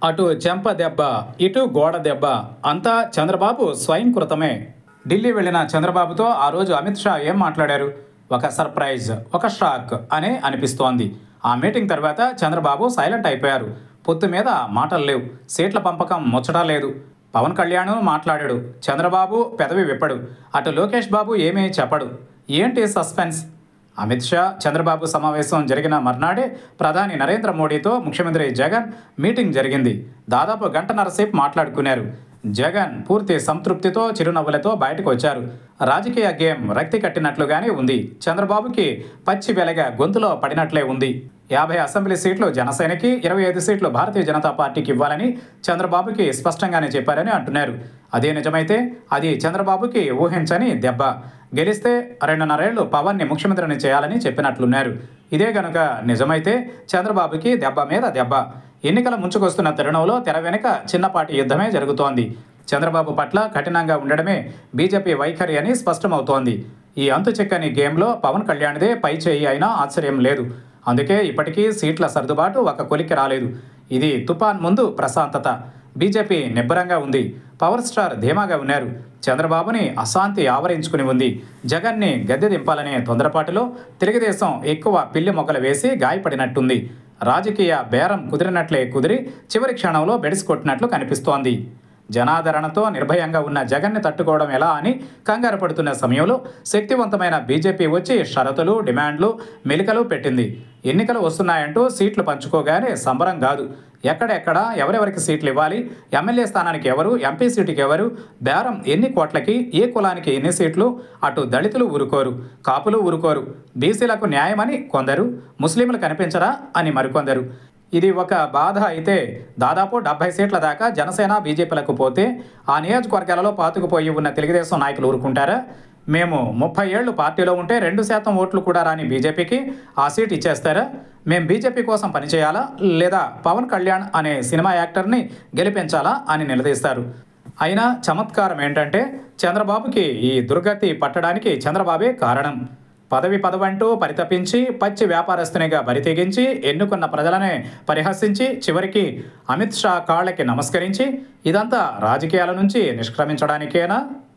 అటు చెంప దెబ్బ ఇటు గోడ దెబ్బ అంతా చంద్రబాబు స్వయంకృతమే ఢిల్లీ వెళ్ళిన చంద్రబాబుతో ఆ రోజు అమిత్ షా ఏం మాట్లాడారు ఒక సర్ప్రైజ్ ఒక షాక్ అనే అనిపిస్తోంది ఆ మీటింగ్ తర్వాత చంద్రబాబు సైలెంట్ అయిపోయారు పొత్తు మీద మాటలు లేవు సీట్ల పంపకం ముచ్చటా లేదు పవన్ కళ్యాణ్ మాట్లాడాడు చంద్రబాబు పెదవి విప్పడు అటు లోకేష్ బాబు ఏమీ చెప్పడు ఏంటి సస్పెన్స్ అమిత్ షా చంద్రబాబు సమావేశం జరిగిన మర్నాడే ప్రధాని నరేంద్ర మోడీతో ముఖ్యమంత్రి జగన్ మీటింగ్ జరిగింది దాదాపు గంటన్నర సేపు మాట్లాడుకున్నారు జగన్ పూర్తి సంతృప్తితో చిరునవ్వులతో బయటకు వచ్చారు రాజకీయ గేమ్ రక్తి కట్టినట్లుగానే ఉంది చంద్రబాబుకి పచ్చి వెలగ గొంతులో పడినట్లే ఉంది యాభై అసెంబ్లీ సీట్లు జనసేనకి ఇరవై ఐదు సీట్లు భారతీయ జనతా పార్టీకి ఇవ్వాలని చంద్రబాబుకి స్పష్టంగానే చెప్పారని అంటున్నారు అదే నిజమైతే అది చంద్రబాబుకి ఊహించని దెబ్బ గెలిస్తే రెండున్నరేళ్లు పవన్ని ముఖ్యమంత్రిని చేయాలని చెప్పినట్లున్నారు ఇదే గనుక నిజమైతే చంద్రబాబుకి దెబ్బ మీద దెబ్బ ఎన్నికల ముంచుకొస్తున్న తరుణంలో తెర వెనుక చిన్నపాటి యుద్ధమే జరుగుతోంది చంద్రబాబు పట్ల కఠినంగా ఉండడమే బీజేపీ వైఖరి అని స్పష్టమవుతోంది ఈ అంతు చెక్కని గేమ్లో పవన్ కళ్యాణ్దే పై చేయి అయినా ఆశ్చర్యం లేదు అందుకే ఇప్పటికీ సీట్ల సర్దుబాటు ఒక కొలిక్కి రాలేదు ఇది తుఫాన్ ముందు ప్రశాంతత బీజేపీ నిబ్బరంగా ఉంది పవర్ స్టార్ ధీమాగా ఉన్నారు చంద్రబాబుని అశాంతి ఆవరించుకుని ఉంది జగన్ని గద్దె దింపాలనే తొందరపాటులో తెలుగుదేశం ఎక్కువ పిల్లి మొక్కలు వేసి గాయపడినట్టుంది రాజకీయ బేరం కుదిరినట్లే కుదిరి చివరి క్షణంలో బెడిసికొట్టినట్లు కనిపిస్తోంది జనాదరణతో నిర్భయంగా ఉన్న జగన్ని తట్టుకోవడం ఎలా అని కంగారు పడుతున్న సమయంలో శక్తివంతమైన బీజేపీ వచ్చి షరతులు డిమాండ్లు మెలికలు పెట్టింది ఎన్నికలు వస్తున్నాయంటూ సీట్లు పంచుకోగానే సంబరం కాదు ఎక్కడెక్కడ ఎవరెవరికి సీట్లు ఇవ్వాలి ఎమ్మెల్యే స్థానానికి ఎవరు ఎంపీ సీటుకి ఎవరు బేరం ఎన్ని కోట్లకి ఏ కులానికి ఎన్ని సీట్లు అటు దళితులు ఊరుకోరు కాపులు ఊరుకోరు బీసీలకు న్యాయమని కొందరు ముస్లింలు కనిపించరా అని మరికొందరు ఇది ఒక బాధ అయితే దాదాపు డెబ్బై సీట్ల దాకా జనసేన బీజేపీలకు పోతే ఆ నియోజకవర్గాలలో పాతుకుపోయి ఉన్న తెలుగుదేశం నాయకులు ఊరుకుంటారా మేము ముప్పై ఏళ్ళు పార్టీలో ఉంటే రెండు శాతం ఓట్లు కూడా రాని బీజేపీకి ఆ సీట్ ఇచ్చేస్తారా మేము బీజేపీ కోసం పనిచేయాలా లేదా పవన్ కళ్యాణ్ అనే సినిమా యాక్టర్ని గెలిపించాలా అని నిలదీస్తారు అయినా చమత్కారం ఏంటంటే చంద్రబాబుకి ఈ దుర్గతి పట్టడానికి చంద్రబాబే కారణం పదవి పదవంటూ పరితపించి పచ్చి వ్యాపారస్తునిగా బరితెగించి ఎన్నుకున్న ప్రజలనే పరిహసించి చివరికి అమిత్ షా కాళ్ళకి నమస్కరించి ఇదంతా రాజకీయాల నుంచి నిష్క్రమించడానికేనా